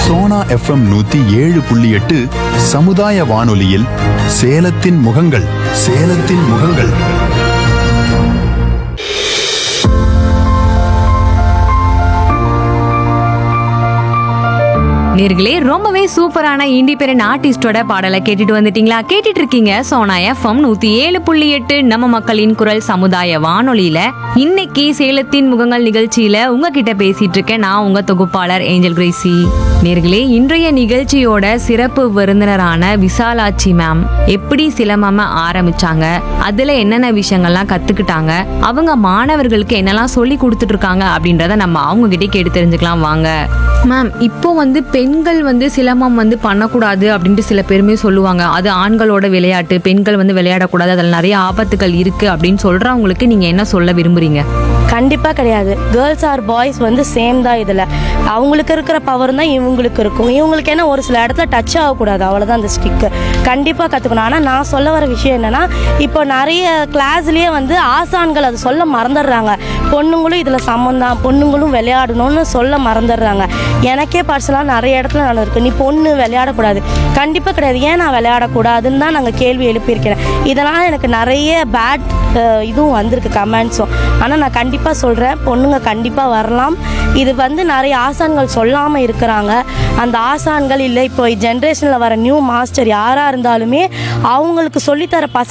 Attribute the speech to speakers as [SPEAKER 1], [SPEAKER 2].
[SPEAKER 1] Sona FM நூத்தி ஏழு புள்ளி எட்டு சமுதாய வானொலியில் சேலத்தின் முகங்கள் சேலத்தின் முகங்கள்
[SPEAKER 2] நேர்களே ரொம்பவே சூப்பரான இண்டிபெண்டன்ட் ஆர்டிஸ்டோட பாடலை கேட்டுட்டு வந்துட்டீங்களா கேட்டுட்டு இருக்கீங்க சோனா எஃப்எம் நூத்தி ஏழு புள்ளி எட்டு நம்ம மக்களின் குரல் சமுதாய வானொலியில இன்னைக்கு சேலத்தின் முகங்கள் நிகழ்ச்சியில உங்ககிட்ட பேசிட்டு இருக்கேன் நான் உங்க தொகுப்பாளர் ஏஞ்சல் கிரேசி நேர்களே இன்றைய நிகழ்ச்சியோட சிறப்பு விருந்தினரான விசாலாட்சி மேம் எப்படி சிலம்பம ஆரம்பிச்சாங்க அதுல என்னென்ன விஷயங்கள்லாம் கத்துக்கிட்டாங்க அவங்க மாணவர்களுக்கு என்னெல்லாம் சொல்லி கொடுத்துட்டு இருக்காங்க அப்படின்றத நம்ம அவங்க கிட்டே கேட்டு தெரிஞ்சுக்கலாம் வாங்க மேம் இப்போ வந்து பெண்கள் வந்து சிலம்பம் வந்து பண்ணக்கூடாது அப்படின்ட்டு சில பேருமே சொல்லுவாங்க அது ஆண்களோட விளையாட்டு பெண்கள் வந்து விளையாடக்கூடாது அதில் நிறைய ஆபத்துகள் இருக்கு அப்படின்னு சொல்றவங்களுக்கு நீங்க என்ன சொல்ல விரும்புறீங்க
[SPEAKER 3] கண்டிப்பாக கிடையாது கேர்ள்ஸ் ஆர் பாய்ஸ் வந்து சேம் தான் இதில் அவங்களுக்கு இருக்கிற பவர் தான் இவங்களுக்கு இருக்கும் இவங்களுக்கு என்ன ஒரு சில இடத்துல டச் ஆகக்கூடாது அவ்வளோதான் அந்த ஸ்டிக்கு கண்டிப்பாக கற்றுக்கணும் ஆனால் நான் சொல்ல வர விஷயம் என்னென்னா இப்போ நிறைய கிளாஸ்லேயே வந்து ஆசான்கள் அது சொல்ல மறந்துடுறாங்க பொண்ணுங்களும் இதில் சம்மந்தான் பொண்ணுங்களும் விளையாடணும்னு சொல்ல மறந்துடுறாங்க எனக்கே பர்சனலாக நிறைய இடத்துல நடந்திருக்கு நீ பொண்ணு விளையாடக்கூடாது கண்டிப்பாக கிடையாது ஏன் நான் விளையாடக்கூடாதுன்னு தான் நாங்கள் கேள்வி எழுப்பியிருக்கிறேன் இதனால் எனக்கு நிறைய பேட் இதுவும் வந்திருக்கு கமெண்ட்ஸும் ஆனால் நான் கண்டிப்பாக சொல்கிறேன் பொண்ணுங்க கண்டிப்பாக வரலாம் இது வந்து நிறைய ஆசான்கள் சொல்லாமல் இருக்கிறாங்க அந்த ஆசான்கள் இல்லை இப்போ ஜென்ரேஷனில் வர நியூ மாஸ்டர் யாராக இருந்தாலுமே அவங்களுக்கு சொல்லித்தர பசங்க